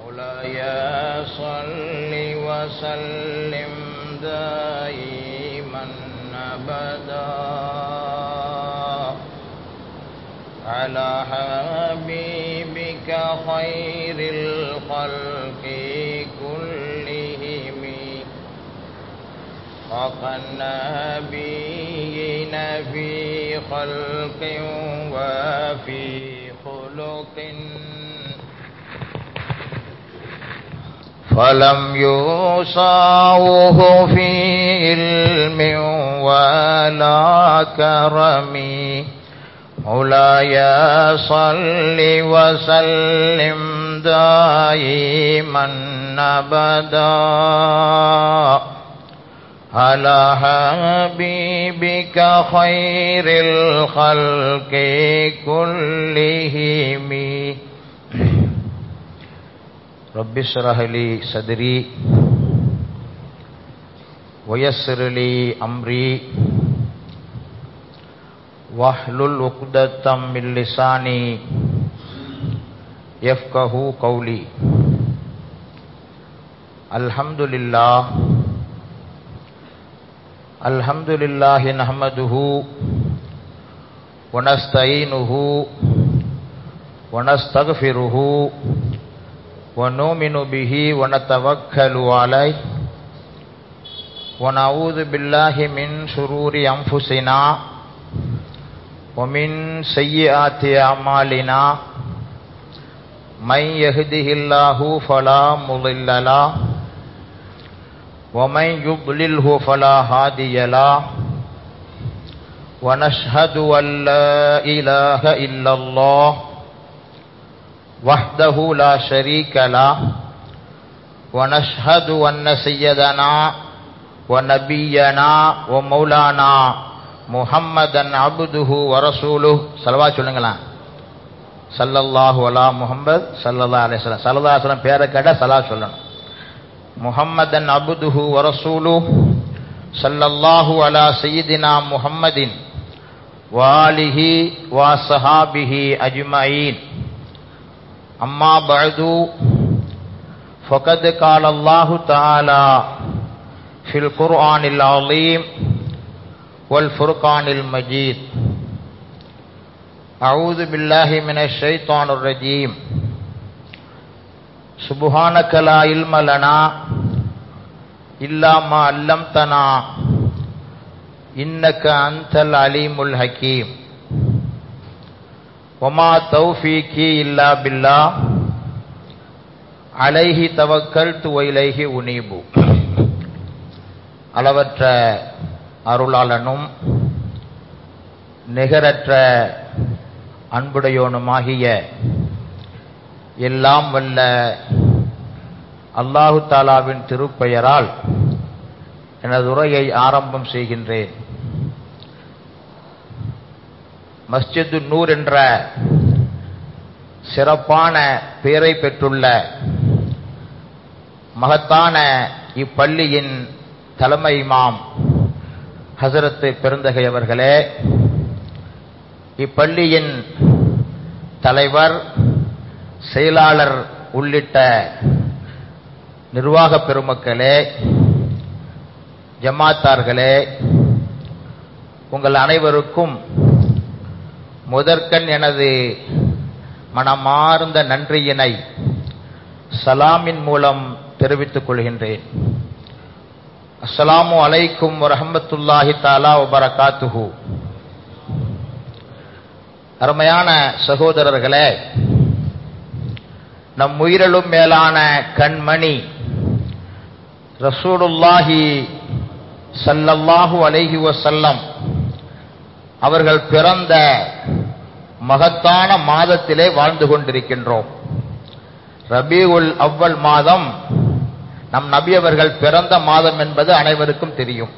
مولاي صل وسلم دائما أبدا على حبيبك خير الخلق كلهم وقنبيين في خلق وفي خلق فلم يصاوه في علم ولا كرم مولاي صل وسلم دائما ابدا على حبيبك خير الخلق كلهم رب اشرح لي صدري ويسر لي امري واحلل عقدة من لساني يفقه قولي الحمد لله الحمد لله نحمده ونستعينه ونستغفره ونؤمن به ونتوكل عليه ونعوذ بالله من شرور أنفسنا ومن سيئات أعمالنا من يهده الله فلا مضل له ومن يضلله فلا هادي له ونشهد أن لا إله إلا الله وحده لا شريك له ونشهد أن سيدنا ونبينا ومولانا محمدا عبده ورسوله صلوات சொல்லுங்களா சல்லல்லாஹு அலா முஹம்மது சல்லல்லாஹு அலைஹி வஸல்லம் சல்லல்லாஹு அலைஹி வஸல்லம் பேரை கேட்டா சலா சொல்லணும் முஹம்மதன் அபுதுஹு வரசூலு சல்லல்லாஹு அலா சையதினா முஹம்மதின் வாலிஹி வா சஹாபிஹி அஜ்மஈன் அம்மா பஅது فقد قال الله تعالى في القرآن العظيم والفرقان المجيد أعوذ بالله من الشيطان الرجيم سبحانك لا علم لنا إلا ما علمتنا إنك أنت العليم الحكيم وما توفيقي إلا بالله عليه توكلت وإليه أنيب அளவற்ற அருளாளனும் நிகரற்ற அன்புடையோனுமாகிய எல்லாம் வல்ல அல்லாஹு தாலாவின் திருப்பெயரால் எனது உரையை ஆரம்பம் செய்கின்றேன் மஸ்ஜிது நூர் என்ற சிறப்பான பெயரை பெற்றுள்ள மகத்தான இப்பள்ளியின் தலைமை இமாம் ஹசரத்து பெருந்தகை அவர்களே இப்பள்ளியின் தலைவர் செயலாளர் உள்ளிட்ட நிர்வாக பெருமக்களே ஜமாத்தார்களே உங்கள் அனைவருக்கும் முதற்கண் எனது மனமார்ந்த நன்றியினை சலாமின் மூலம் தெரிவித்துக் கொள்கின்றேன் அஸ்ஸலாமு அலைக்கும் வரஹமத்துல்லாஹி தாலா வபரகாத்துஹு அருமையான சகோதரர்களே நம் உயிரிலும் மேலான கண்மணி ரசூலுல்லாஹி சல்லல்லாஹு அலைஹி வசல்லம் அவர்கள் பிறந்த மகத்தான மாதத்திலே வாழ்ந்து கொண்டிருக்கின்றோம் ரபீவுல் அவ்வல் மாதம் நம் நபி அவர்கள் பிறந்த மாதம் என்பது அனைவருக்கும் தெரியும்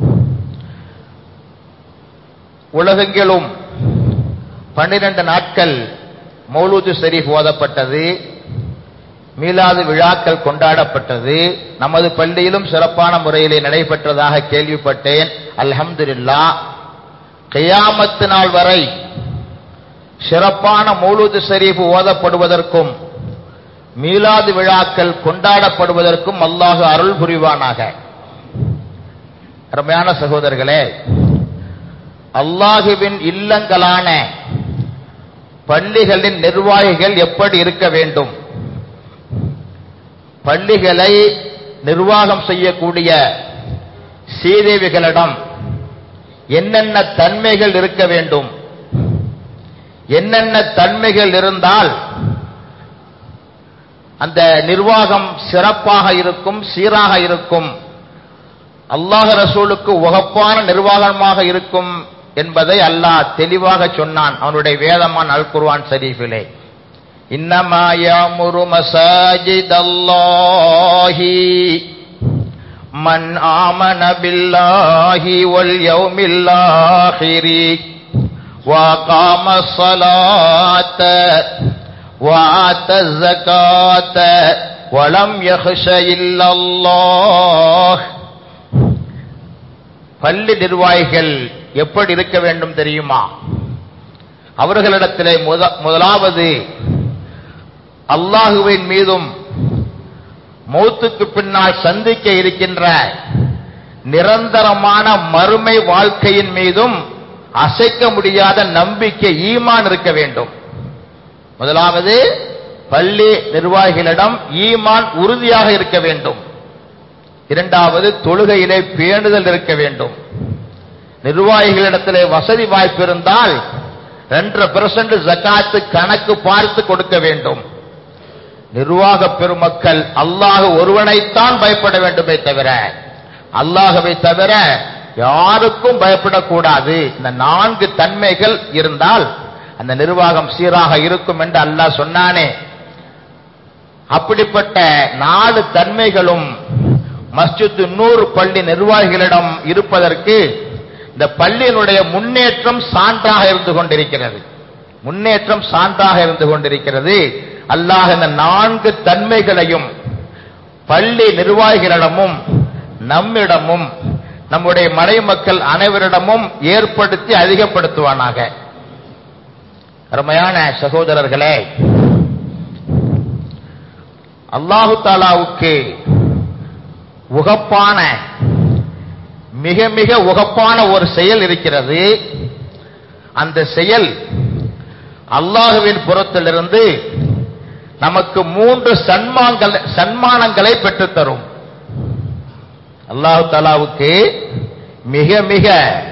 உலகெங்கிலும் பன்னிரண்டு நாட்கள் மௌலூது ஷரீஃப் ஓதப்பட்டது மீலாது விழாக்கள் கொண்டாடப்பட்டது நமது பள்ளியிலும் சிறப்பான முறையிலே நடைபெற்றதாக கேள்விப்பட்டேன் அல்ஹம்துலில்லா கியாமத்து நாள் வரை சிறப்பான மௌலூது ஷரீஃப் ஓதப்படுவதற்கும் மீலாது விழாக்கள் கொண்டாடப்படுவதற்கும் அல்லாஹ் அருள் புரிவானாக அருமையான சகோதரர்களே அல்லாஹுவின் இல்லங்களான பள்ளிகளின் நிர்வாகிகள் எப்படி இருக்க வேண்டும் பள்ளிகளை நிர்வாகம் செய்யக்கூடிய சீதேவிகளிடம் என்னென்ன தன்மைகள் இருக்க வேண்டும் என்னென்ன தன்மைகள் இருந்தால் அந்த நிர்வாகம் சிறப்பாக இருக்கும் சீராக இருக்கும் அல்லாஹ் ரசூலுக்கு உகப்பான நிர்வாகமாக இருக்கும் என்பதை அல்லாஹ் தெளிவாக சொன்னான் அவனுடைய வேதமான் அல் குர்ஆன் ஷரீஃபிலே இன்னமா யாமுரு மசாஜித் அல்லாஹி மன் ஆமன பில்லாஹி வல் யௌமில் ஆஹிரி وأقام الصلاة وآتى الزكاة ولم يخش إلا الله பள்ளி நிர்வாகிகள் எப்படி இருக்க வேண்டும் தெரியுமா அவர்களிடத்திலே முத- முதலாவது அல்லாஹுவின் மீதும் மௌத்துக்கு பின்னால் சந்திக்க இருக்கின்ற நிரந்தரமான மறுமை வாழ்க்கையின் மீதும் அசைக்க முடியாத நம்பிக்கை ஈமான் இருக்க வேண்டும் முதலாவது பள்ளி நிர்வாகிகளிடம் ஈமான் உறுதியாக இருக்க வேண்டும் இரண்டாவது தொழுகையிலே பேணுதல் இருக்க வேண்டும் நிர்வாகிகளிடத்திலே வசதி வாய்ப்பு இருந்தால் ரெண்டரை பெர்சன்ட் ஜக்காத்து கணக்கு பார்த்து கொடுக்க வேண்டும் நிர்வாக பெருமக்கள் அல்லாஹ் ஒருவனைத்தான் பயப்பட வேண்டுமே தவிர அல்லாஹவை தவிர யாருக்கும் பயப்படக்கூடாது இந்த நான்கு தன்மைகள் இருந்தால் அந்த நிர்வாகம் சீராக இருக்கும் என்று அல்லாஹ் சொன்னானே அப்படிப்பட்ட நாலு தன்மைகளும் மஸ்ஜித் நூறு பள்ளி நிர்வாகிகளிடம் இருப்பதற்கு இந்த பள்ளியினுடைய முன்னேற்றம் சான்றாக இருந்து கொண்டிருக்கிறது முன்னேற்றம் சான்றாக இருந்து கொண்டிருக்கிறது அல்லாஹ் இந்த நான்கு தன்மைகளையும் பள்ளி நிர்வாகிகளிடமும் நம்மிடமும் நம்முடைய மனை மக்கள் அனைவரிடமும் ஏற்படுத்தி அதிகப்படுத்துவானாக அருமையான சகோதரர்களே அல்லாஹு தாலாவுக்கு உகப்பான மிக மிக உகப்பான ஒரு செயல் இருக்கிறது அந்த செயல் அல்லாஹுவின் புறத்திலிருந்து நமக்கு மூன்று சன்மான்கள் சன்மானங்களை பெற்றுத்தரும் அல்லாஹு தாலாவுக்கு மிக மிக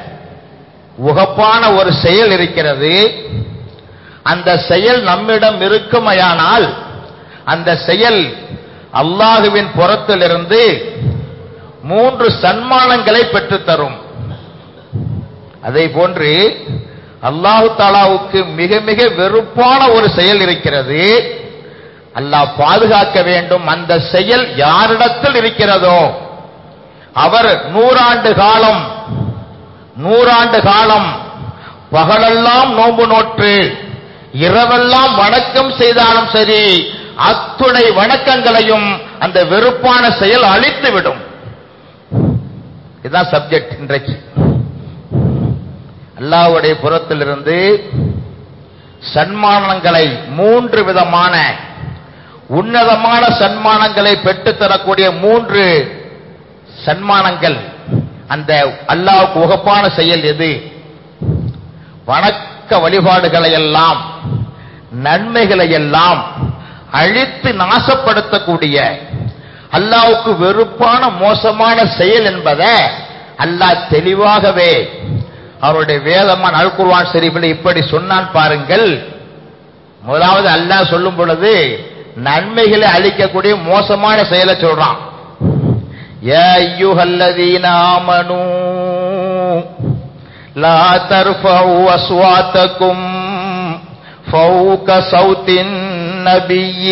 உகப்பான ஒரு செயல் இருக்கிறது அந்த செயல் நம்மிடம் இருக்குமையானால் அந்த செயல் அல்லாஹுவின் புறத்திலிருந்து மூன்று சன்மானங்களை பெற்றுத்தரும் அதை போன்று அல்லாஹு தாலாவுக்கு மிக மிக வெறுப்பான ஒரு செயல் இருக்கிறது அல்லாஹ் பாதுகாக்க வேண்டும் அந்த செயல் யாரிடத்தில் இருக்கிறதோ அவர் நூறாண்டு காலம் நூறாண்டு காலம் பகலெல்லாம் நோன்பு நோற்று இரவெல்லாம் வணக்கம் செய்தாலும் சரி அத்துணை வணக்கங்களையும் அந்த வெறுப்பான செயல் அழித்துவிடும் இதுதான் சப்ஜெக்ட் இன்றைக்கு அல்லாஹ்வுடைய புறத்திலிருந்து சன்மானங்களை மூன்று விதமான உன்னதமான சன்மானங்களை பெற்றுத் தரக்கூடிய மூன்று சன்மானங்கள் அந்த அல்லாஹ்வுக்கு உகப்பான செயல் எது வணக்க வழிபாடுகளை எல்லாம் நன்மைகளை எல்லாம் அழித்து நாசப்படுத்தக்கூடிய அல்லாஹ்வுக்கு வெறுப்பான மோசமான செயல் என்பதை அல்லாஹ் தெளிவாகவே அவருடைய வேதமான அல்குர்வான் ஷரீஃபில் இப்படி சொன்னான் பாருங்கள் முதலாவது அல்லாஹ் சொல்லும் பொழுது நன்மைகளை அழிக்கக்கூடிய மோசமான செயலை சொல்றான் يا أيها الذين آمنوا لا ترفعوا أصواتكم فوق صوت النبي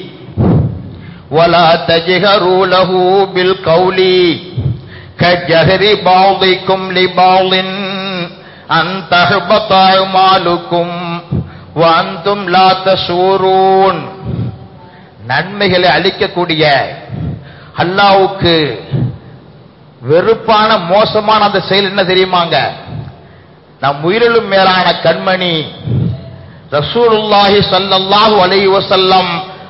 ولا تجهروا له بالقول كجهر بعضكم لبعض أن تحبط أعمالكم وأنتم لا تشعرون நன்மைகளை அளிக்கக்கூடிய அல்லாவுக்கு வெறுப்பான மோசமான அந்த செயல் என்ன தெரியுமாங்க நம் உயிரிலும் மேலான கண்மணி ரசூலுல்லாஹி ஸல்லல்லாஹு அலைஹி வஸல்லம்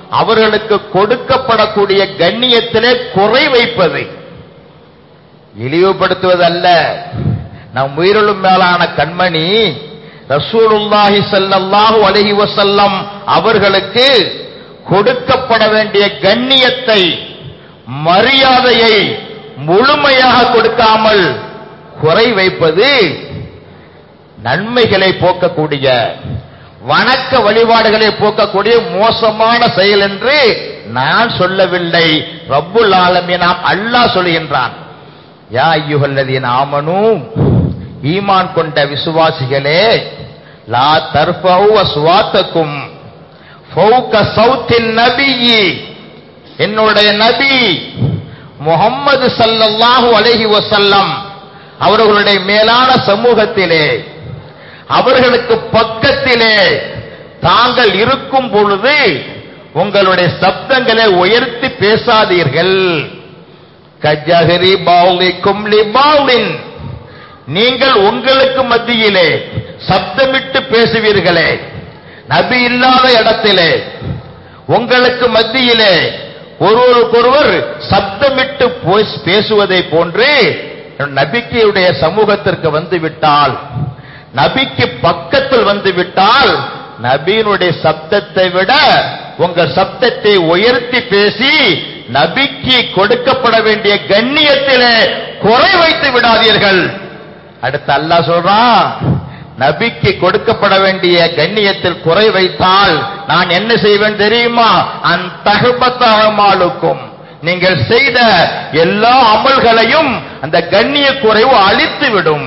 அவர்களுக்கு கொடுக்கப்படக்கூடிய கண்ணியத்திலே குறை வைப்பது இழிவுபடுத்துவதல்ல நம் உயிரிலும் மேலான கண்மணி ரசூலுல்லாஹி ஸல்லல்லாஹு அலைஹி வஸல்லம் அவர்களுக்கு கொடுக்கப்பட வேண்டிய கண்ணியத்தை மரியாதையை முழுமையாக கொடுக்காமல் குறை வைப்பது நன்மைகளை போக்கக்கூடிய வணக்க வழிபாடுகளை போக்கக்கூடிய மோசமான செயல் என்று நான் சொல்லவில்லை ரப்புல் ஆலமீனாம் அல்லாஹ் சொல்கின்றான் யா ஐயுகல்லதீன் ஆமனு ஈமான் கொண்ட விசுவாசிகளே லா தர்ஃபவு அஸ்வாத்தக்கும் ஃபௌக சௌத்தின் நபியி என்னுடைய நபி முகம்மது ஸல்லல்லாஹு அலைஹி வஸல்லம் அவர்களுடைய மேலான சமூகத்திலே அவர்களுக்கு பக்கத்திலே தாங்கள் இருக்கும் பொழுது உங்களுடைய சப்தங்களை உயர்த்தி பேசாதீர்கள் கஜஹரி பௌலிக்கும் லிபௌலின் நீங்கள் உங்களுக்கு மத்தியிலே சப்தமிட்டு பேசுவீர்களே நபி இல்லாத இடத்திலே உங்களுக்கு மத்தியிலே ஒருவருக்கொருவர் சப்தமிட்டு போய் பேசுவதை போன்று நபிக்கையுடைய சமூகத்திற்கு வந்து விட்டால் நபிக்கு பக்கத்தில் வந்து விட்டால் நபியினுடைய சப்தத்தை விட உங்கள் சப்தத்தை உயர்த்தி பேசி நபிக்கு கொடுக்கப்பட வேண்டிய கண்ணியத்திலே குறை வைத்து விடாதீர்கள் அடுத்து அல்லாஹ் சொல்றான் நபிக்கு கொடுக்கப்பட வேண்டிய கண்ணியத்தில் குறை வைத்தால் நான் என்ன செய்வேன் தெரியுமா அந்த தகபத்தாகமாலுக்கும் நீங்கள் செய்த எல்லா அமல்களையும் அந்த கண்ணிய குறைவு அழித்து விடும்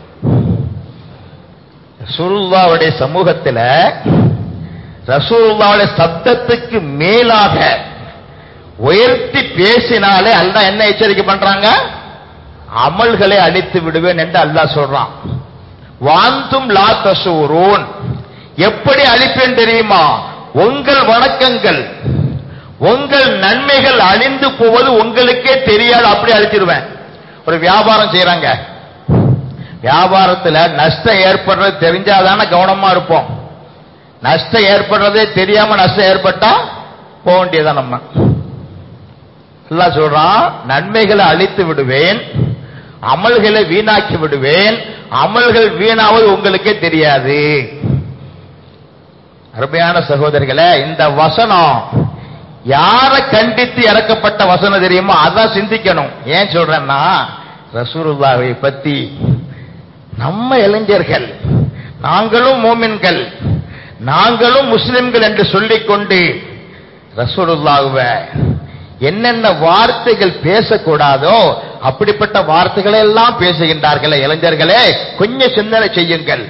ரசூலுல்லாவுடைய சமூகத்துல ரசூலுல்லாவுடைய சப்தத்துக்கு மேலாக உயர்த்தி பேசினாலே அல்லாஹ் என்ன எச்சரிக்கை பண்றாங்க அமல்களை அழித்து விடுவேன் என்று அல்லாஹ் சொல்றான் வாந்தும் லா தசூரூன் எப்படி அழிப்பேன் தெரியுமா உங்கள் வணக்கங்கள் உங்கள் நன்மைகள் அழிந்து போவது உங்களுக்கே தெரியாது அப்படி அழிச்சிருவேன் ஒரு வியாபாரம் செய்யறாங்க வியாபாரத்துல நஷ்டம் ஏற்படுறது தெரிஞ்சாதானே கவனமா இருப்போம் நஷ்டம் ஏற்படுறதே தெரியாம நஷ்டம் ஏற்பட்டா போக வேண்டியதான் நம்ம எல்லாம் சொல்றான் நன்மைகளை அழித்து விடுவேன் அமல்களை வீணாக்கி விடுவேன் அமல்கள் வீணாவது உங்களுக்கே தெரியாது அருமையான சகோதரிகளே இந்த வசனம் யாரை கண்டித்து இறக்கப்பட்ட வசனம் தெரியுமோ அதான் சிந்திக்கணும் ஏன் சொல்றேன்னா ரசூலுல்லாவை பத்தி நம்ம இளைஞர்கள் நாங்களும் மோமின்கள் நாங்களும் முஸ்லிம்கள் என்று சொல்லிக்கொண்டு ரசூலுல்லாவை என்னென்ன வார்த்தைகள் பேசக்கூடாதோ அப்படிப்பட்ட வார்த்தைகளை எல்லாம் பேசுகின்றார்களே இளைஞர்களே கொஞ்சம் சிந்தனை செய்யுங்கள்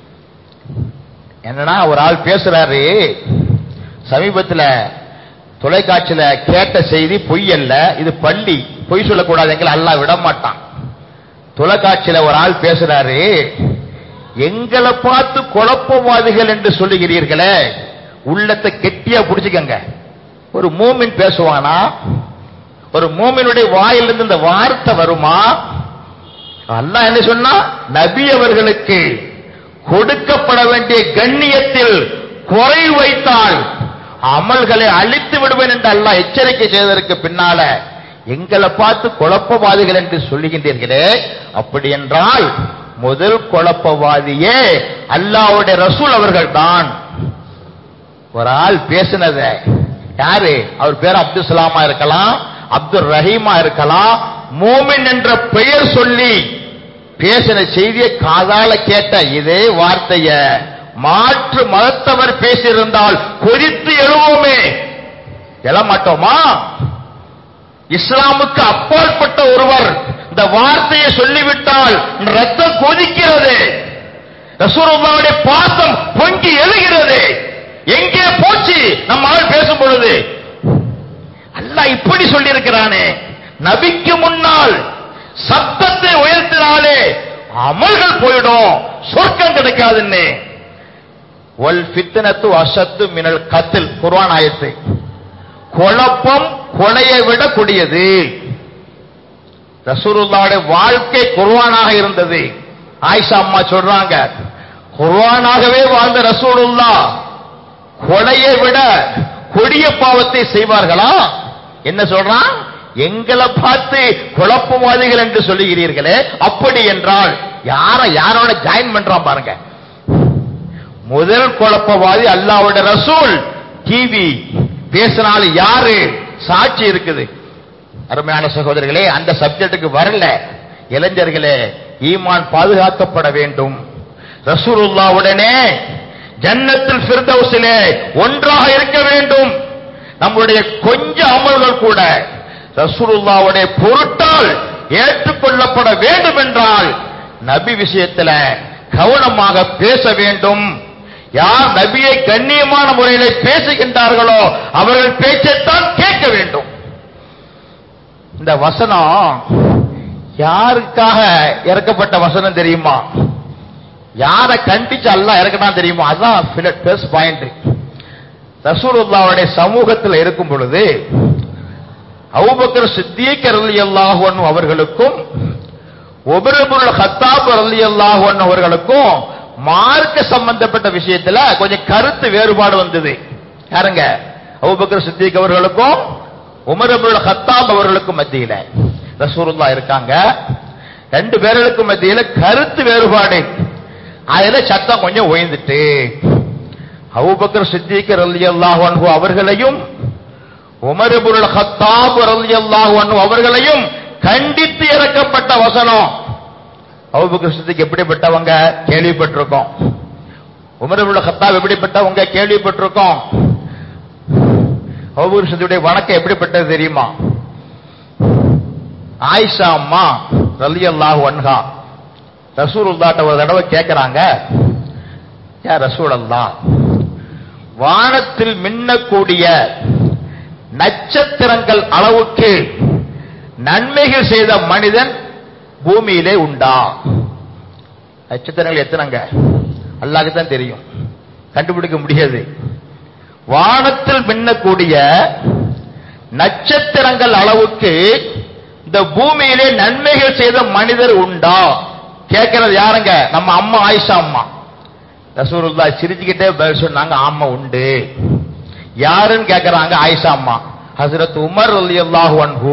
என்னன்னா ஒரு ஆள் பேசுறாரு சமீபத்துல தொலைக்காட்சியில கேட்ட செய்தி பொய் அல்ல இது பள்ளி பொய் சொல்லக்கூடாது எங்களை அல்லாஹ் விட மாட்டான் தொலைக்காட்சியில ஒரு ஆள் பேசுறாரு எங்களை பார்த்து குழப்பவாதிகள் என்று சொல்லுகிறீர்களே உள்ளத்தை கெட்டியா புடிச்சுக்கங்க ஒரு மூமின் பேசுவானா ஒரு மூமினுடைய வாயிலிருந்து இந்த வார்த்தை வருமா அல்லாஹ் என்ன சொன்னா நபி அவர்களுக்கு கொடுக்கப்பட வேண்டிய கண்ணியத்தில் குறை வைத்தால் அமல்களை அழித்து விடுவேன் என்று அல்லாஹ் எச்சரிக்கை செய்ததற்கு பின்னால எங்களை பார்த்து குழப்பவாதிகள் என்று சொல்லுகின்றீர்களே அப்படி என்றால் முதல் குழப்பவாதியே அல்லாஹ்வுடைய ரசூல் அவர்கள் தான் ஒரு ஆள் பேசினத யாரு அவர் பேர் அப்துல் சலாமா இருக்கலாம் அப்துல் ரஹீமா இருக்கலாம் மோமின் என்ற பெயர் சொல்லி பேசின செய்தியை காதால கேட்ட இதே வார்த்தைய மாற்று மதத்தவர் பேசியிருந்தால் கொதித்து எழுவோமே எழமாட்டோமா இஸ்லாமுக்கு அப்பாற்பட்ட ஒருவர் இந்த வார்த்தையை சொல்லிவிட்டால் ரத்தம் கொதிக்கிறது ரசூலுல்லாவுடைய பாசம் பொங்கி எழுகிறது எங்கே போச்சு நம்ம ஆள் பேசும் பொழுது அல்லாஹ் இப்படி சொல்லியிருக்கிறானே நபிக்கு முன்னால் சத்தத்தை உயர்த்தினாலே அமல்கள் போயிடும் சொர்க்கம் கிடைக்காதுன்னு ஒல் ஃபித்னத்து அசத்து மினல் கத்தில் குர்ஆன் ஆயத்து குழப்பம் கொலையை விட கொடியது ரசூலுல்லாவுடைய வாழ்க்கை குர்ஆனாக இருந்தது ஆயிஷா அம்மா சொல்றாங்க குர்ஆனாகவே வாழ்ந்த ரசூலுல்லா கொலையை விட கொடிய பாவத்தை செய்வார்களா என்ன சொல்றான் எங்களை பார்த்து குழப்பவாதிகள் என்று சொல்லுகிறீர்களே அப்படி என்றால் யார யாரோட ஜாயின் பண்றான் பாருங்க முதல் குழப்பவாதி அல்லாஹ்வுடைய ரசூல் டிவி பேசினால யாரு சாட்சி இருக்குது அருமையான சகோதரர்களே அந்த சப்ஜெக்ட்டுக்கு வரல இளைஞர்களே ஈமான் பாதுகாக்கப்பட வேண்டும் ரசூலுல்லாவுடனே ஜன்னத்தில் ஃபிர்தௌஸிலே ஒன்றாக இருக்க வேண்டும் நம்முடைய கொஞ்ச அமல்கள் கூட ரசூலுல்லாவுடைய பொருட்டால் ஏற்றுக்கொள்ளப்பட வேண்டும் என்றால் நபி விஷயத்துல கவனமாக பேச வேண்டும் யார் நபியை கண்ணியமான முறையில பேசுகின்றார்களோ அவர்கள் பேச்சைத்தான் கேட்க வேண்டும் இந்த வசனம் யாருக்காக இறக்கப்பட்ட வசனம் தெரியுமா யாரை கண்டிச்சு அல்லாஹ் இறக்கணும் தெரியுமா அதான் பிளஸ் பாயிண்ட் ரசூலுல்லாவுடைய சமூகத்தில் இருக்கும் பொழுது அபூபக்கர் சித்திக் ரலியல்லாஹு அன்ஹு அவர்களுக்கும் உபரபுல் ஹத்தாப் ரலியல்லாஹு அன்ஹு அவர்களுக்கும் மார்க்க சம்பந்தப்பட்ட விஷயத்துல கொஞ்சம் கருத்து வேறுபாடு வந்தது யாருங்க அபூபக்கர் சித்திக் அவர்களுக்கும் உமரபுல் ஹத்தாப் அவர்களுக்கும் மத்தியில ரசூலுல்லாஹ் இருக்காங்க ரெண்டு பேர்களுக்கும் மத்தியில கருத்து வேறுபாடு அதுல சத்தம் கொஞ்சம் ஓய்ந்துட்டு அபூபக்கர் சித்திக் ரலியல்லாஹு அன்ஹு அவர்களையும் உமர் இப்னுல் ஹத்தாப் ரலியல்லாஹு அன்ஹு அவர்களையும் கண்டித்து இறக்கப்பட்ட வசனம் அபூபக்கர் சித்திக் எப்படிப்பட்டவங்க கேள்விப்பட்டிருக்கோம் உமர் இப்னுல் ஹத்தாப் எப்படிப்பட்டவங்க கேள்விப்பட்டிருக்கோம் அபூபக்கர் சித்தியுடைய வணக்கம் எப்படிப்பட்டது தெரியுமா ஆயிஷா அம்மா ரலியல்லாஹு அன்ஹா ரசூலுல்லாட்ட ஒரு தடவை கேட்கறாங்க யா ரசூலல்லா வானத்தில் மின்னக்கூடிய நட்சத்திரங்கள் அளவுக்கு நன்மைகள் செய்த மனிதன் பூமியிலே உண்டா நட்சத்திரங்கள் எத்தனைங்க அல்லாஹ்க்கு தான் தெரியும் கண்டுபிடிக்க முடியாது வானத்தில் மின்னக்கூடிய நட்சத்திரங்கள் அளவுக்கு இந்த பூமியிலே நன்மைகள் செய்த மனிதர் உண்டா கேட்கறது யாருங்க நம்ம அம்மா ஆயிஷா அம்மா ரசூலுல்லா சிரிச்சுக்கிட்டே பதில் சொன்னாங்க ஆமா உண்டு யாருன்னு கேக்குறாங்க ஆயிஷா அம்மா ஹசரத் உமர் ரலியல்லாஹு அன்ஹு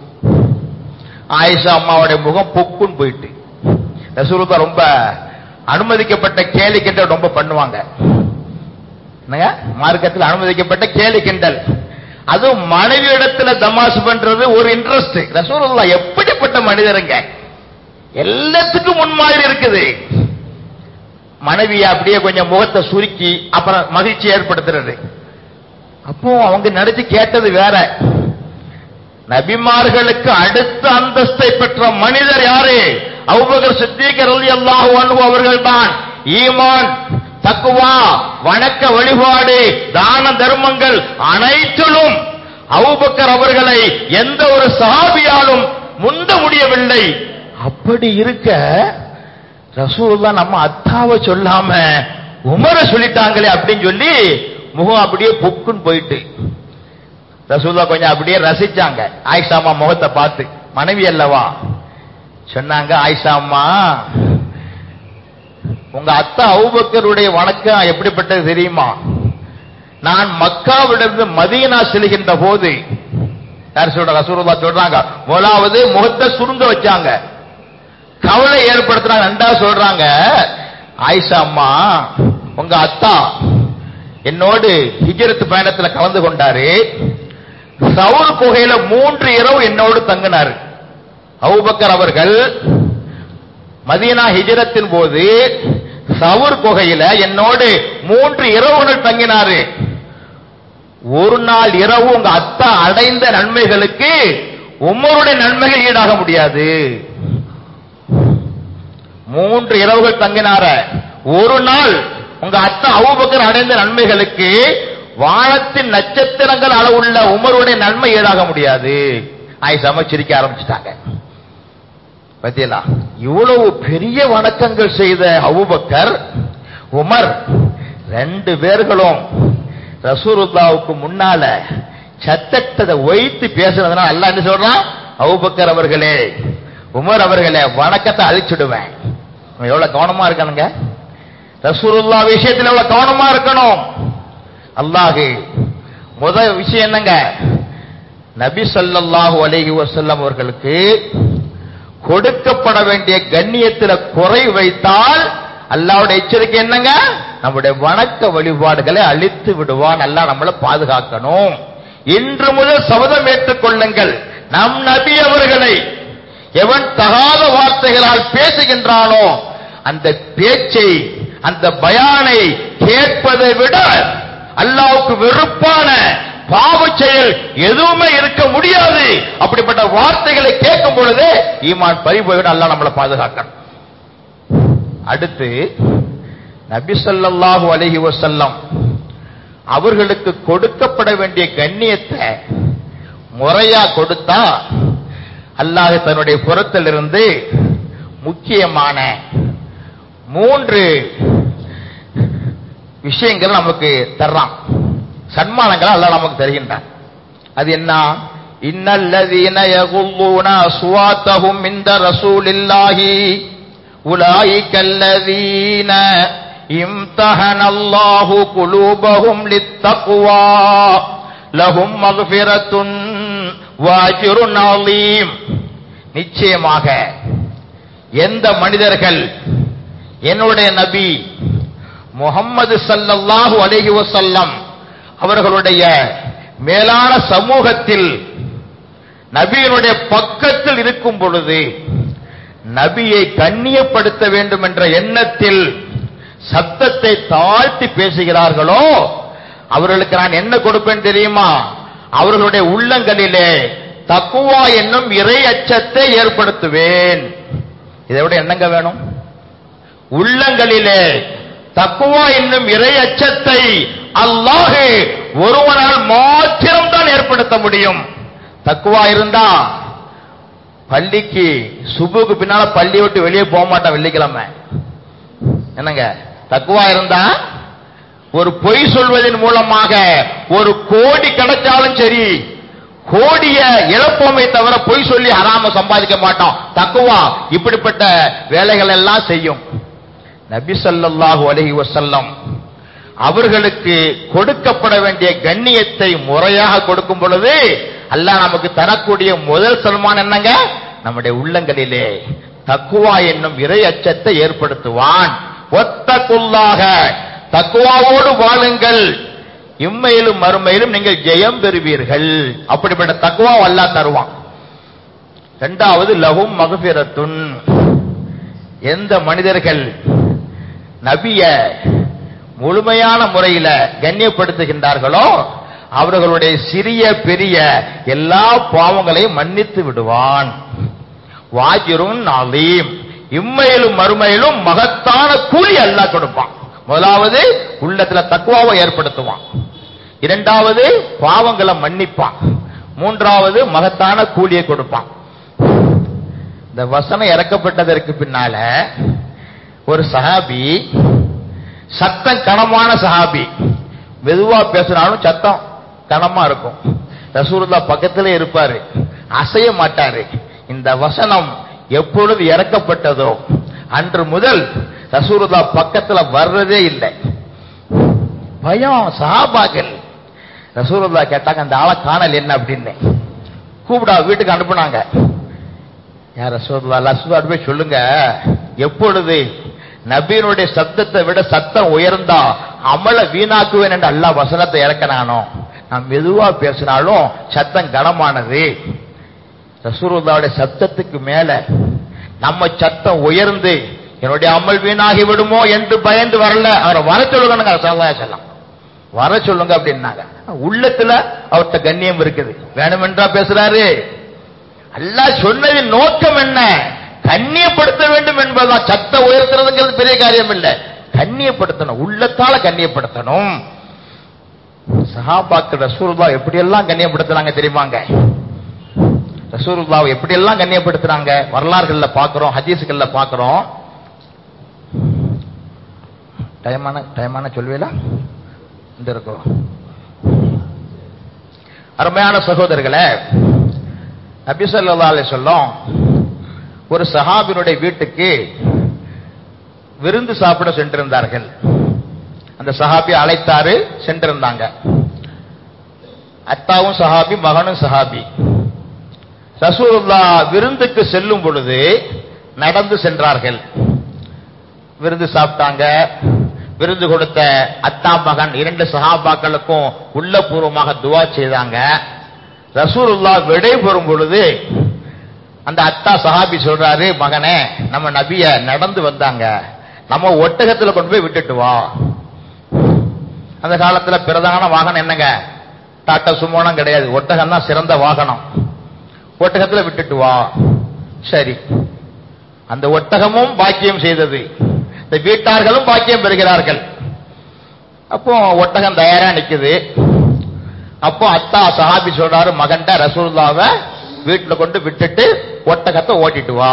ஆயிஷா அம்மாவுடைய முகம் பொக்குன்னு போயிட்டு ரசூலுல்லா ரொம்ப அனுமதிக்கப்பட்ட கேலி கிண்டல் ரொம்ப பண்ணுவாங்க என்னங்க மார்க்கத்தில் அனுமதிக்கப்பட்ட கேலி கிண்டல் அதுவும் மனைவி இடத்துல தமாசு பண்றது ஒரு இன்ட்ரெஸ்ட் ரசூலுல்லா எப்படிப்பட்ட மனிதருங்க எல்லாத்துக்கும் முன்மாதிரி இருக்குது மனைவியை அப்படியே கொஞ்சம் முகத்தை சுருக்கி அப்புறம் மகிழ்ச்சி ஏற்படுத்துறது அப்போ அவங்க நடிச்சு கேட்டது வேற நபிமார்களுக்கு அடுத்த அந்தஸ்தை பெற்ற மனிதர் யாரு அபூபக்கர் சித்திக் ரலியல்லாஹு அன்ஹு அவர்கள்தான் ஈமான் தக்குவா வணக்க வழிபாடு தான தர்மங்கள் அனைத்திலும் அபூபக்கர் அவர்களை எந்த ஒரு சஹாபியாலும் முந்த முடியவில்லை அப்படி இருக்க ரசூலுல்லாஹ் நம்ம அத்தாவை சொல்லாம உமரை சொல்லிட்டாங்களே அப்படின்னு சொல்லி முகம் அப்படியே பொக்குன்னு போயிட்டு ரசூல்லா கொஞ்சம் அப்படியே ரசிச்சாங்க ஆயிஷா அம்மா முகத்தை பார்த்து மனைவி அல்லவா சொன்னாங்க ஆயிஷா அம்மா உங்க அத்தா அவுபக்கருடைய வணக்கம் எப்படிப்பட்டது தெரியுமா நான் மக்காவிலிருந்து மதீனா செல்கின்ற போது யார் சொல்ற ரசூலுல்லா சொல்றாங்க முதலாவது முகத்தை சுருங்க வச்சாங்க கவலை ஏற்படுத்துறாங்க ரெண்டாவது சொல்றாங்க ஆயிஷா அம்மா உங்க அத்தா என்னோடு ஹிஜரத்து பயணத்துல கலந்து கொண்டாரு சவுர் குகையில மூன்று இரவு என்னோடு தங்கினார் அவுபக்கர் அவர்கள் மதீனா ஹிஜரத்தின் போது சவுர் குகையில என்னோடு மூன்று இரவுகள் தங்கினாரு ஒரு நாள் இரவு உங்க அத்தா அடைந்த நன்மைகளுக்கு உமருடைய நன்மைகள் ஈடாக முடியாது மூன்று இரவுகள் தங்கினார ஒரு நாள் உங்க அத்தா அவுபக்கர் அடைந்த நன்மைகளுக்கு வானத்தின் நட்சத்திரங்கள் அளவுள்ள உமருடைய நன்மை ஈடாக முடியாது ஆயிஷாம சிரிக்க ஆரம்பிச்சிட்டாங்க பத்தியலா இவ்வளவு பெரிய வணக்கங்கள் செய்த அபூபக்கர் உமர் ரெண்டு பேர்களும் ரசூலுல்லாவுக்கு முன்னால சத்தத்தை வைத்து பேசுனதுனால அல்லாஹ் என்ன சொல்றான் அபூபக்கர் அவர்களே உமர் அவர்களே வணக்கத்தை அழிச்சிடுவேன் இவன் எவ்வளவு கவனமா இருக்கானுங்க ரசூலுல்லா விஷயத்துல எவ்வளவு கவனமா இருக்கணும் அல்லாஹ் முதல் விஷயம் என்னங்க நபி ஸல்லல்லாஹு அலைஹி வஸல்லம் அவர்களுக்கு கொடுக்கப்பட வேண்டிய கண்ணியத்துல குறை வைத்தால் அல்லாஹ்வுடைய எச்சரிக்கை என்னங்க நம்முடைய வணக்க வழிபாடுகளை அழித்து விடுவான் அல்லாஹ் நம்மளை பாதுகாக்கணும் இன்று முதல் சபதம் ஏற்றுக் கொள்ளுங்கள் நம் நபி அவர்களை எவன் தகாத வார்த்தைகளால் பேசுகின்றானோ அந்த பேச்சை அந்த பயானை கேட்பதை விட அல்லாவுக்கு வெறுப்பான பாவ செயல் எதுவுமே இருக்க முடியாது அப்படிப்பட்ட வார்த்தைகளை கேட்கும் பொழுது ஈமான் பறிபோய்விட அல்லாஹ் நம்மளை பாதுகாக்கணும் அடுத்து நபி ஸல்லல்லாஹு அலைஹி வஸல்லம் அவர்களுக்கு கொடுக்கப்பட வேண்டிய கண்ணியத்தை முறையா கொடுத்தா அல்லாஹ் தன்னுடைய புறத்திலிருந்து முக்கியமான மூன்று விஷயங்கள் நமக்கு தர்றான் சன்மானங்களை அல்லாஹ் நமக்கு தருகின்றான் அது என்ன இன்னல்லதீன யகுல்லூன அஸ்வாத்தஹும் இந்த ரசூலில்லாஹி உலாயிக அல்லதீன இம்தஹன அல்லாஹு குலூபஹும் லித்தக்வா லஹும் மக்ஃபிரத்துன் வாஜிருன் அலீம் நிச்சயமாக எந்த மனிதர்கள் என்னுடைய நபி முகம்மது ஸல்லல்லாஹு அலைஹி வஸல்லம் அவர்களுடைய மேலான சமூகத்தில் நபியினுடைய பக்கத்தில் இருக்கும் பொழுது நபியை கண்ணியப்படுத்த வேண்டும் என்ற எண்ணத்தில் சத்தத்தை தாழ்த்தி பேசுகிறார்களோ அவர்களுக்கு நான் என்ன கொடுப்பேன் தெரியுமா அவர்களுடைய உள்ளங்களிலே தக்குவா என்னும் இறை அச்சத்தை ஏற்படுத்துவேன் இதை விட என்னங்க வேணும் உள்ளங்களிலே தக்குவா என்னும் இறை அச்சத்தை அல்லாஹ் ஒருவனால் மாத்திரம் தான் ஏற்படுத்த முடியும் தக்குவா இருந்தா பள்ளிக்கு சுபுக்கு பின்னால பள்ளி விட்டு வெளியே போக மாட்டான் வெள்ளிக்கிழமை என்னங்க தக்குவா இருந்தா ஒரு பொய் சொல்வதன் மூலமாக ஒரு கோடி கிடைச்சாலும் சரி கோடிய இழப்போமே தவிர பொய் சொல்லி ஹராம சம்பாதிக்க மாட்டோம் தக்குவா இப்படிப்பட்ட வேலைகள் எல்லாம் செய்யும் நபி ஸல்லல்லாஹு அலைஹி வஸல்லம் அவர்களுக்கு கொடுக்கப்பட வேண்டிய கண்ணியத்தை முறையாக கொடுக்கும் பொழுது அல்லாஹ் நமக்கு தரக்கூடிய முதல் சல்மான் என்னங்க நம்முடைய உள்ளங்களிலே தக்குவா என்னும் இறை அச்சத்தை ஏற்படுத்துவான் ஒத்தக்குள்ளாக தக்குவாவோடு வாழுங்கள் இம்மையிலும் மறுமையிலும் நீங்கள் ஜெயம் பெறுவீர்கள் அப்படிப்பட்ட தக்குவா அல்லாஹ் தருவான் இரண்டாவது லகும் மகபிரத்துன் எந்த மனிதர்கள் நபிய முழுமையான முறையில கண்ணியப்படுத்துகின்றார்களோ அவர்களுடைய சிறிய பெரிய எல்லா பாவங்களையும் மன்னித்து விடுவான் வாஜிரும் நாளீம் இம்மையிலும் மறுமையிலும் மகத்தான கூலி அல்லாஹ் கொடுப்பான் முதலாவது உள்ளத்துல தக்குவாவை ஏற்படுத்துவான் இரண்டாவது பாவங்களை மன்னிப்பான் மூன்றாவது மகத்தான கூலியை கொடுப்பான் இந்த வசனம் இறக்கப்பட்டதற்கு பின்னால ஒரு சஹாபி சத்தம் கனமான சஹாபி மெதுவா பேசுறாலும் சத்தம் கனமா இருக்கும் ரசூலுல்லா பக்கத்திலே இருப்பாரு அசைய மாட்டாரு இந்த வசனம் எப்பொழுது இறக்கப்பட்டதோ அன்று முதல் ரசூலுல்லா பக்கத்துல வர்றதே இல்லை பயம் சஹாபாக்கள் ரசூலுல்லா கேட்டாங்க அந்த ஆளை காணல் என்ன அப்படின்னு கூப்பிடா வீட்டுக்கு அனுப்புனாங்க யார் ரசூலுல்லா ரசூலா போய் சொல்லுங்க எப்பொழுது நபியினுடைய சத்தத்தை விட சத்தம் உயர்ந்தா அமல வீணாக்குவேன் என்று அல்லாஹ் வசனத்தை இறக்கினானோ நான் மெதுவா பேசினாலும் சத்தம் கனமானது ரசூலுல்லாவுடைய சத்தத்துக்கு மேல நம்ம சத்தம் உயர்ந்து என்னுடைய அமல் வீணாகி விடுமோ என்று பயந்து வரல அவரை வர சொல்லுங்க சொல்லலாம் வர சொல்லுங்க அப்படின்னாங்க உள்ளத்துல அவர்கிட்ட கண்ணியம் இருக்குது வேணுமென்றா பேசுறாரு அல்லாஹ் சொன்னதின் நோக்கம் என்ன கண்ணியப்படுத்த வேண்டும் என்பதுதான் சத்த உயர்த்துறதுங்கிறது பெரிய காரியம் இல்ல கண்ணியப்படுத்தணும் உள்ளத்தால கண்ணியப்படுத்தணும் சஹாபாக்கள் ரசூலுல்லா எப்படியெல்லாம் கண்ணியப்படுத்துறாங்க தெரியுமாங்க ரசூலுல்லாவை எப்படியெல்லாம் கண்ணியப்படுத்துறாங்க வரலாறுகள்ல பாக்குறோம் ஹதீஸுகள்ல பாக்குறோம் டைமான டைமான சொல்வீங்களா இந்த இருக்கும் அருமையான சகோதரர்களே நபி ஸல்லல்லாஹு அலைஹி சொல்லும் ஒரு சஹாபினுடைய வீட்டுக்கு விருந்து சாப்பிட சென்றிருந்தார்கள் அந்த சஹாபி அழைத்தாரு சென்றிருந்தாங்க அத்தாவும் சஹாபி மகனும் சஹாபி ரசூலுல்லா விருந்துக்கு செல்லும் பொழுது நடந்து சென்றார்கள் விருந்து சாப்பிட்டாங்க விருந்து கொடுத்த அத்தா மகன் இரண்டு சஹாபாக்களுக்கும் உள்ளபூர்வமாக துவா செய்தாங்க ரசூலுல்லா விடை பெறும் பொழுது அந்த அத்தா சஹாபி சொல்றாரு மகனே நம்ம நபிய நடந்து வந்தாங்க நம்ம ஒட்டகத்துல கொண்டு போய் விட்டுட்டு வா அந்த காலத்துல பிரதான வாகனம் என்னங்க டாட்டா சுமோனம் கிடையாது ஒட்டகம் தான் சிறந்த வாகனம் ஒட்டகத்துல விட்டுட்டு வா சரி அந்த ஒட்டகமும் பாக்கியம் செய்தது இந்த வீட்டார்களும் பாக்கியம் பெறுகிறார்கள் அப்போ ஒட்டகம் தயாரா நிக்குது அப்போ அத்தா சஹாபி சொல்றாரு மகன்ட ரசூலுல்லாவை வீட்டுல கொண்டு விட்டுட்டு ஒட்டகத்தை ஓட்டிட்டு வா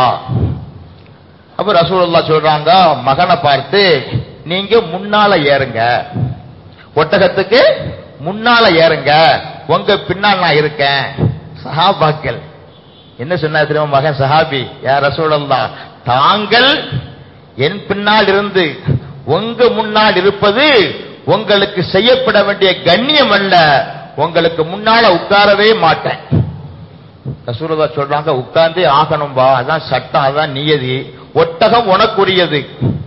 அப்ப ரசூலுல்லா சொல்றாங்க மகனை பார்த்து நீங்க முன்னால ஏறுங்க ஒட்டகத்துக்கு முன்னால ஏறுங்க உங்க பின்னால் நான் இருக்கேன் சஹாபாக்கள் என்ன சொன்னா தெரியுமா மகன் சஹாபி யார் ரசூலுல்லா தாங்கள் என் பின்னால் இருந்து உங்க முன்னால் இருப்பது உங்களுக்கு செய்யப்பட வேண்டிய கண்ணியம் அல்ல உங்களுக்கு முன்னால உட்காரவே மாட்டேன் ரசூலுல்லா சொல்றாங்க உட்கார்ந்தே ஆகணும்பா அதான் சட்டம் அதான் நியதி ஒட்டகம் உனக்குரியது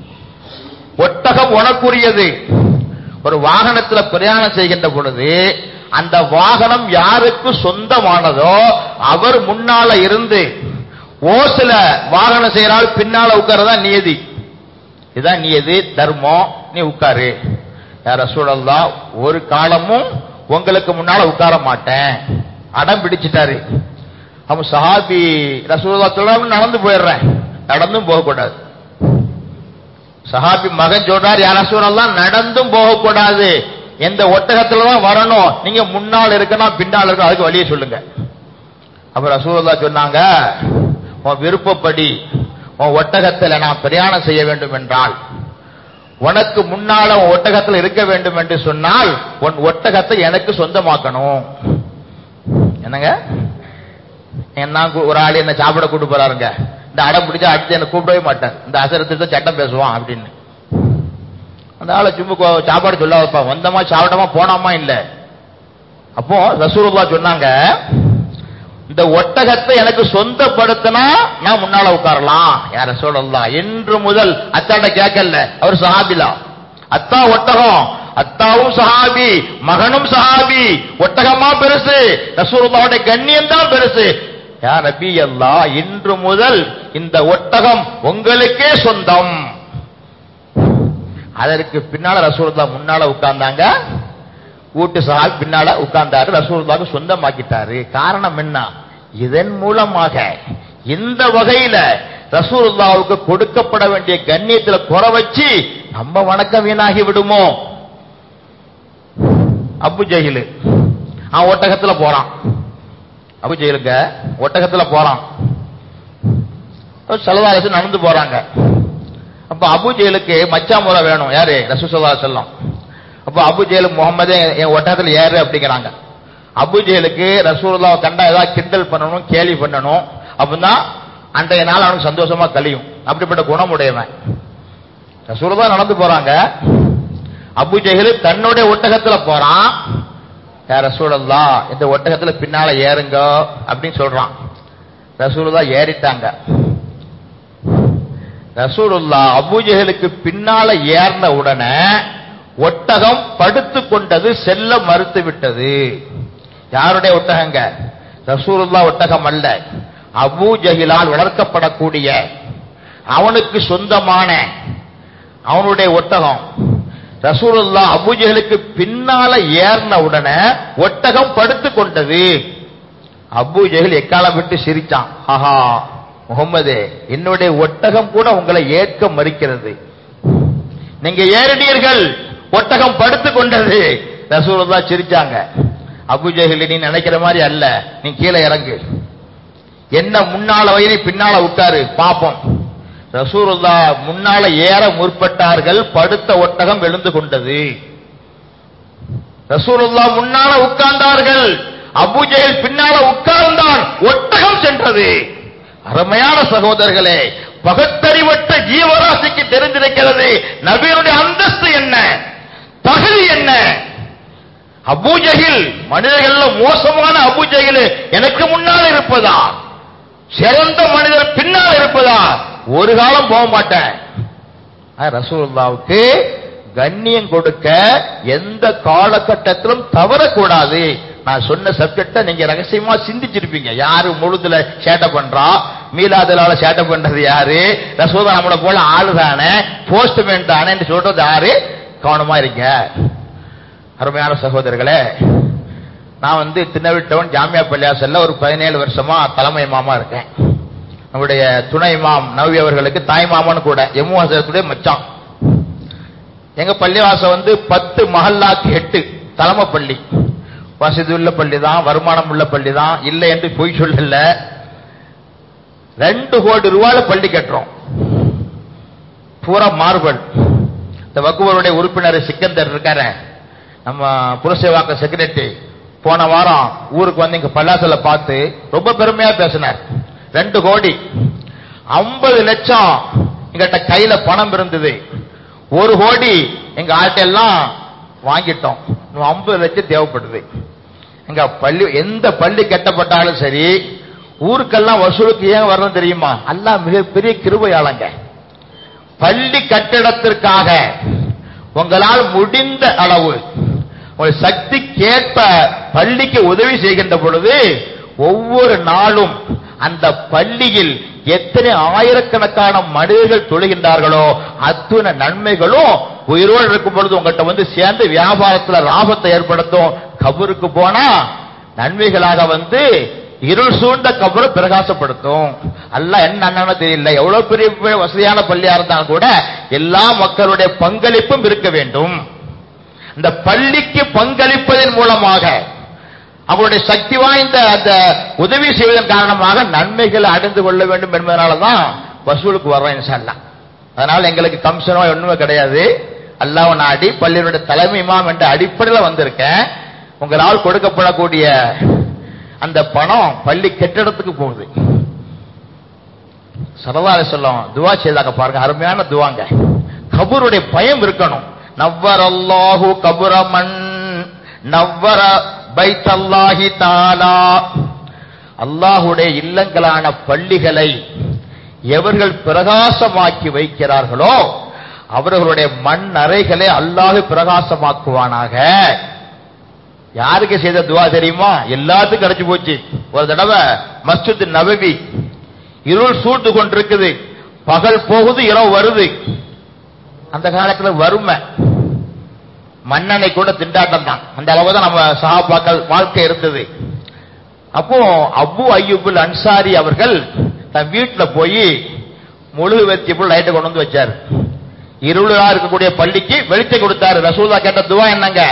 ஒட்டகம் உனக்குரியது ஒரு வாகனத்துல பிரயாணம் செய்கின்ற பொழுது அந்த வாகனம் யாருக்கு சொந்தமானதோ அவர் முன்னால இருந்து ஓசில வாகனம் செய்யறாள் பின்னால உட்காரதா நியதி இதுதான் நியதி தர்மம் நீ உட்காரு யார சூழல்தா ஒரு காலமும் உங்களுக்கு முன்னால உட்கார மாட்டேன் அடம் பிடிச்சிட்டாரு அவன் சஹாபி ரசூல்லா சொல்றாரு நடந்து போயிடுறேன் நடந்தும் போகக்கூடாது சஹாபி மகன் சொல்றார் யார சூழல்லாம் நடந்தும் போகக்கூடாது எந்த ஒட்டகத்துல தான் வரணும் நீங்க முன்னால் இருக்கணும் பின்னால் இருக்கணும் அதுக்கு வழியை சொல்லுங்க அப்ப ரசூலுல்லா சொன்னாங்க உன் விருப்பப்படி உன் ஒட்டகத்துல நான் பிரயாணம் செய்ய வேண்டும் என்றால் உனக்கு முன்னால உன் ஒட்டகத்தில் இருக்க வேண்டும் என்று சொன்னால் உன் ஒட்டகத்தை எனக்கு சொந்தமாக்கணும் என்னங்க என்ன ஒரு ஆள் என்ன சாப்பிட கூட்டு போறாருங்க இந்த அடம் பிடிச்சா அடுத்து என்ன கூப்பிடவே மாட்டேன் இந்த அசரத்திட்ட சட்டம் பேசுவான் அப்படின்னு அந்த ஆளை சும்மா கோ- சாப்பாடு சொல்ல வைப்பா வந்தமா சாப்பிட்டமா போனாமா இல்ல அப்போ ரசூலுல்லா சொன்னாங்க இந்த ஒட்டகத்தை எனக்கு சொந்தப்படுத்தினா நான் முன்னால உட்காரலாம் யார சொல்லலாம் என்று முதல் அத்தாட்ட கேட்கல அவர் சஹாபிலா அத்தா ஒட்டகம் அத்தாவும் சஹாபி மகனும் சஹாபி ஒட்டகமா பெருசு ரசூலுல்லாவுடைய கண்ணியம் தான் பெருசு யா நபி அல்லா இன்று முதல் இந்த ஒட்டகம் உங்களுக்கே சொந்தம் அதற்கு பின்னால ரசூலுல்லா முன்னால உட்கார்ந்தாங்க வீட்டு சஹாபி பின்னால உட்கார்ந்தாரு ரசூலுல்லாவுக்கு சொந்தமாக்கிட்டாரு காரணம் என்ன இதன் மூலமாக இந்த வகையில ரசூலுல்லாவுக்கு கொடுக்கப்பட வேண்டிய கண்ணியத்துல குறை வச்சு நம்ம வணக்கம் வீணாகி விடுமோ அபு ஜஹிலு அவன் ஒட்டகத்துல போறான் அபு ஜஹிலுங்க ஒட்டகத்துல போறான் செலவாரசு நடந்து போறாங்க அப்ப அபு ஜெயிலுக்கு மச்சா முறை வேணும் யாரு ரசூசல்லா செல்லம் அப்ப அபு ஜெயிலு முகமது என் ஒட்டகத்துல ஏறு அப்படிங்கிறாங்க அபு ஜெயிலுக்கு ரசூலுல்லாவை கண்டா ஏதாவது கிண்டல் பண்ணணும் கேலி பண்ணணும் அப்படின்னா அன்றைய நாள் அவனுக்கு சந்தோஷமா கழியும் அப்படிப்பட்ட குணமுடையவன் ரசூலுல்லா நடந்து போறாங்க அபு ஜெஹில் தன்னுடைய ஒட்டகத்துல போறான் யார் ரசூலுல்லா இந்த ஒட்டகத்துல பின்னால ஏறுங்க அப்படின்னு சொல்றான் ரசூலுல்லா ஏறிட்டாங்க ரசூலுல்லா அபூஜெஹலுக்கு பின்னால ஏறின உடனே ஒட்டகம் படுத்து கொண்டது செல்ல மறுத்து விட்டது யாருடைய ஒட்டகங்க ரசூலுல்லா ஒட்டகம் அல்ல அபூ ஜஹிலால் வளர்க்கப்படக்கூடிய அவனுக்கு சொந்தமான அவனுடைய ஒட்டகம் ரசூலுல்லா அபூஜஹலுக்கு பின்னால ஏறின உடனே ஒட்டகம் படுத்து கொண்டது அபூ ஜஹில் எக்காலம் விட்டு சிரிச்சான் ஆஹா முகம்மது என்னுடைய ஒட்டகம் கூட உங்களை ஏற்க மறுக்கிறது நீங்க ஏறினீர்கள் ஒட்டகம் படுத்து கொண்டது ரசூலுல்லா சிரிச்சாங்க அபுஜஹில் நீ நினைக்கிற மாதிரி அல்ல நீ கீழே இறங்கு என்ன முன்னால வயது பின்னால உட்காரு பாப்போம் ரசூலுல்லா முன்னால ஏற முற்பட்டார்கள் படுத்த ஒட்டகம் எழுந்து கொண்டது ரசூலுல்லா முன்னால உட்கார்ந்தார்கள் அபுஜெயல் பின்னால உட்கார்ந்தான் ஒட்டகம் சென்றது அருமையான சகோதரர்களே பகத்தறிவற்ற ஜீவராசிக்கு தெரிந்திருக்கிறது நபியினுடைய அந்தஸ்து என்ன தகுதி என்ன அபூஜகில் மனிதர்கள்ல மோசமான அபூஜகில் எனக்கு முன்னால் இருப்பதா சிறந்த மனிதர் பின்னால் இருப்பதா ஒரு காலம் போக மாட்டேன் ஆனா, ரசூலுல்லாவுக்கு கண்ணியம் கொடுக்க எந்த காலகட்டத்திலும் தவறக்கூடாது நான் சொன்ன சப்ஜெக்ட நீங்க ரகசியமா சிந்திச்சிருப்பீங்க யாரு முழுதுல சேட்டை பண்றா மீலாதுலால சேட்டை பண்றது யாரு ரசூதா நம்மள போல ஆளு தானே போஸ்ட்மேன் தானே சொல்றது யாரு கவனமா இருங்க அருமையான சகோதரர்களே நான் வந்து திருநெல்வேலி டவுன் ஜாமியா பள்ளியாசல்ல ஒரு பதினேழு வருஷமா தலைமை மாமா இருக்கேன் நம்முடைய துணை இமாம் நவி அவர்களுக்கு தாய் மாமன்னு கூட எம்மு ஹசரத்துடைய மச்சான் எங்க பள்ளிவாசம் வந்து பத்து மஹல்லாக்கு எட்டு தலைமை பள்ளி வசதி உள்ள பள்ளி தான் வருமானம் உள்ள பள்ளி தான் இல்லை என்று பொய் சொல்லல ரெண்டு கோடி ரூபாயில பள்ளி கட்டுறோம் பூரா மார்பல் இந்த வக்குவருடைய உறுப்பினர் சிக்கந்தர் இருக்காரு நம்ம புரசேவாக்க செக்ரட்டரி போன வாரம் ஊருக்கு வந்து இங்க பல்லாசல பார்த்து ரொம்ப பெருமையா பேசினார் ரெண்டு கோடி ஐம்பது லட்சம் எங்கிட்ட கையில பணம் இருந்தது ஒரு கோடி எங்க ஆள்கிட்ட எல்லாம் வாங்கிட்டோம் இன்னும் ஐம்பது லட்சம் தேவைப்படுது எங்க பள்ளி எந்த பள்ளி கட்டப்பட்டாலும் சரி ஊருக்கெல்லாம் வசூலுக்கு ஏன் வரணும் தெரியுமா எல்லாம் மிகப்பெரிய கிருபையாளங்க பள்ளி கட்டிடத்திற்காக உங்களால் முடிந்த அளவு உங்கள் சக்திக்கேற்ப பள்ளிக்கு உதவி செய்கின்ற பொழுது ஒவ்வொரு நாளும் அந்த பள்ளியில் எத்தனை ஆயிரக்கணக்கான மனிதர்கள் தொழுகின்றார்களோ அத்துணை நன்மைகளும் உயிரோடு இருக்கும் பொழுது உங்கள்கிட்ட வந்து சேர்ந்து வியாபாரத்துல லாபத்தை ஏற்படுத்தும் கபருக்கு போனா நன்மைகளாக வந்து இருள் சூழ்ந்த கபரை பிரகாசப்படுத்தும் அல்ல என்ன அண்ணனோ தெரியல எவ்வளவு பெரிய வசதியான பள்ளியா இருந்தாலும் கூட எல்லா மக்களுடைய பங்களிப்பும் இருக்க வேண்டும் இந்த பள்ளிக்கு பங்களிப்பதன் மூலமாக அவருடைய சக்தி வாய்ந்த அந்த உதவி செய்வதன் காரணமாக நன்மைகளை அடைந்து கொள்ள வேண்டும் என்பதனால தான் வசூலுக்கு வர்றோம் இன்ஷால்லா அதனால எங்களுக்கு கம்சனோ ஒண்ணுமே கிடையாது அல்லாஹ் நாடி பள்ளியினுடைய தலைமை இமாம் என்ற அடிப்படையில் வந்திருக்கேன் உங்களால் கொடுக்கப்படக்கூடிய அந்த பணம் பள்ளி கட்டிடத்துக்கு போகுது சரதாரி சொல்லும் துவா செய்தாங்க பாருங்க அருமையான துவாங்க கபூருடைய பயம் இருக்கணும் நவ்வர அல்லாஹு கபுரமன் நவ்வர பைத்தல்லாஹி தாலா அல்லாஹுடைய இல்லங்களான பள்ளிகளை எவர்கள் பிரகாசமாக்கி வைக்கிறார்களோ அவர்களுடைய மண் அறைகளை அல்லாஹ் பிரகாசமாக்குவானாக யாருக்கு செய்த துவா தெரியுமா எல்லாத்துக்கும் கிடைச்சு போச்சு ஒரு தடவை மஸ்ஜித் நபவி இருள் சூழ்ந்து கொண்டிருக்குது பகல் போகுது இரவு வருது அந்த காலத்துல வறுமை மண்ணெண்ணை கூட திண்டாட்டம் தான் அந்த அளவு தான் நம்ம சகாபாக்கள் வாழ்க்கை இருந்தது அப்போ அபு ஐயூபுல் அன்சாரி அவர்கள் தன் வீட்டுல போய் முழு வெத்தி போல் லைட்டை கொண்டு வந்து வச்சார் இருளா இருக்கக்கூடிய பள்ளிக்கு வெளிச்சம் கொடுத்தாரு ரசூலா கேட்ட துவா என்னங்க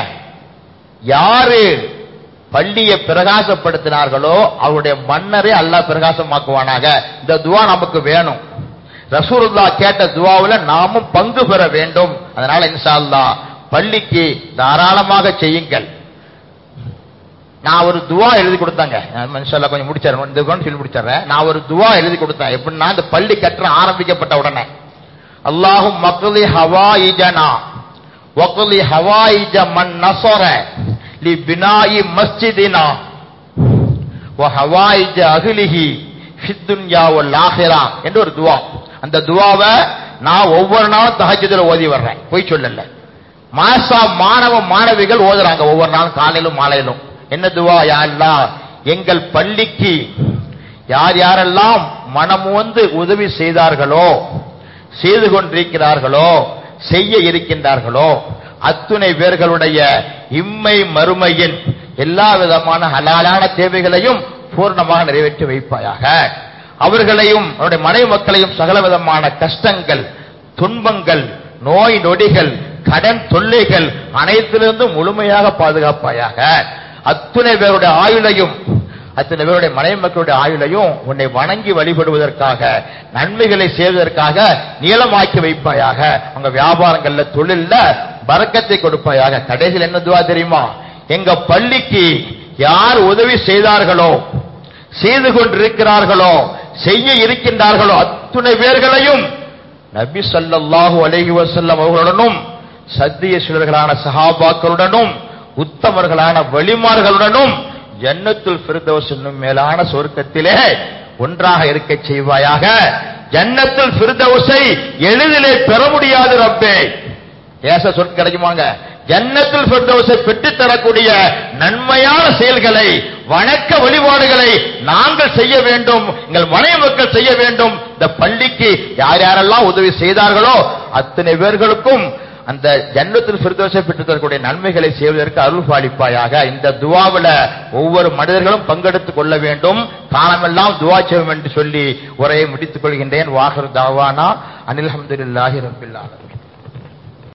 யாரு பள்ளியை பிரகாசப்படுத்தினார்களோ அவருடைய மன்னரை அல்லாஹ் பிரகாசமாக்குவானாக இந்த துவா நமக்கு வேணும் ரசூலுல்லா கேட்ட துவாவுல நாமும் பங்கு பெற வேண்டும் அதனால இன்ஷா அல்லாஹ் பள்ளிக்கு தாராளமாக செய்யுங்கள் நான் ஒரு துவா எழுதி கொடுத்தாங்க மனுஷால கொஞ்சம் முடிச்சாரு இந்த துவான்னு சொல்லி முடிச்சிடுறேன் நான் ஒரு துவா எழுதி கொடுத்தேன் எப்படின்னா இந்த பள்ளி கற்ற ஆரம்பிக்கப்பட்ட உடனே அல்லாஹும் மக்களி ஹவாயிஜனா வக்குலி ஹவாயிஜ மன் நசர லி பினாயி மஸ்ஜிதினா வ ஹவாயிஜ அகிலிஹி ஃபித்துன்யா வல் ஆஹிரா என்று ஒரு துவா அந்த துவாவை நான் ஒவ்வொரு நாளும் தஹஜ்ஜுதுல ஓதி வர்றேன் போய் சொல்லல மாசா மாணவ மாணவிகள் ஓதுறாங்க ஒவ்வொரு நாளும் காலையிலும் மாலையிலும் என்ன துவா யா அல்லாஹ் எங்கள் பள்ளிக்கு யார் யாரெல்லாம் மனமுவந்து உதவி செய்தார்களோ செய்து கொண்டிருக்கிறார்களோ செய்ய இருக்கின்றார்களோ அத்துணை பேர்களுடைய இம்மை மறுமையின் எல்லா விதமான ஹலாலான தேவைகளையும் பூர்ணமாக நிறைவேற்றி வைப்பாயாக அவர்களையும் அவருடைய மனைவி மக்களையும் சகல விதமான கஷ்டங்கள் துன்பங்கள் நோய் நொடிகள் கடன் தொல்லைகள் அனைத்திலிருந்தும் முழுமையாக பாதுகாப்பாயாக அத்துணை பேருடைய ஆயுளையும் அத்தனை பேருடைய மனைவி மக்களுடைய ஆயுளையும் உன்னை வணங்கி வழிபடுவதற்காக நன்மைகளை செய்வதற்காக நீளமாக்கி வைப்பாயாக உங்க வியாபாரங்கள்ல தொழில்ல பறக்கத்தை கொடுப்பாயாக கடைசியில் என்ன துவா தெரியுமா எங்க பள்ளிக்கு யார் உதவி செய்தார்களோ செய்து கொண்டிருக்கிறார்களோ செய்ய இருக்கின்றார்களோ அத்துணை பேர்களையும் நபி ஸல்லல்லாஹு அலைஹி வஸல்லம் அவர்களுடனும் சத்திய சிலர்களான சஹாபாக்களுடனும் உத்தமர்களான வழிமார்களுடனும் ஜன்னத்துல் ஃபிர்தௌஸ் என்னும் மேலான சொர்க்கத்திலே ஒன்றாக இருக்க செய்வாயாக ஜன்னத்துல் ஃபிர்தௌஸை எளிதிலே பெற முடியாது ரப்பே ஏச சொற்க கிடைக்குமாங்க ஜன்னத்துல் ஃபிர்தௌஸை பெற்றுத் தரக்கூடிய நன்மையான செயல்களை வணக்க வழிபாடுகளை நாங்கள் செய்ய வேண்டும் எங்கள் மனைவி மக்கள் செய்ய வேண்டும் இந்த பள்ளிக்கு யார் யாரெல்லாம் உதவி செய்தார்களோ அத்தனை பேர்களுக்கும் அந்த ஜன்னத்தில் ஃபிர்தோஸை பெற்றுத் தரக்கூடிய நன்மைகளை செய்வதற்கு அருள் பாலிப்பாயாக இந்த துவாவில் ஒவ்வொரு மனிதர்களும் பங்கெடுத்துக் கொள்ள வேண்டும் காலமெல்லாம் துவா செய்வோம் என்று சொல்லி உரையை முடித்துக் கொள்கின்றேன் வாகர் தாவானா அனில் அஹமதுல்லாஹி ரபில் ஆலமீன்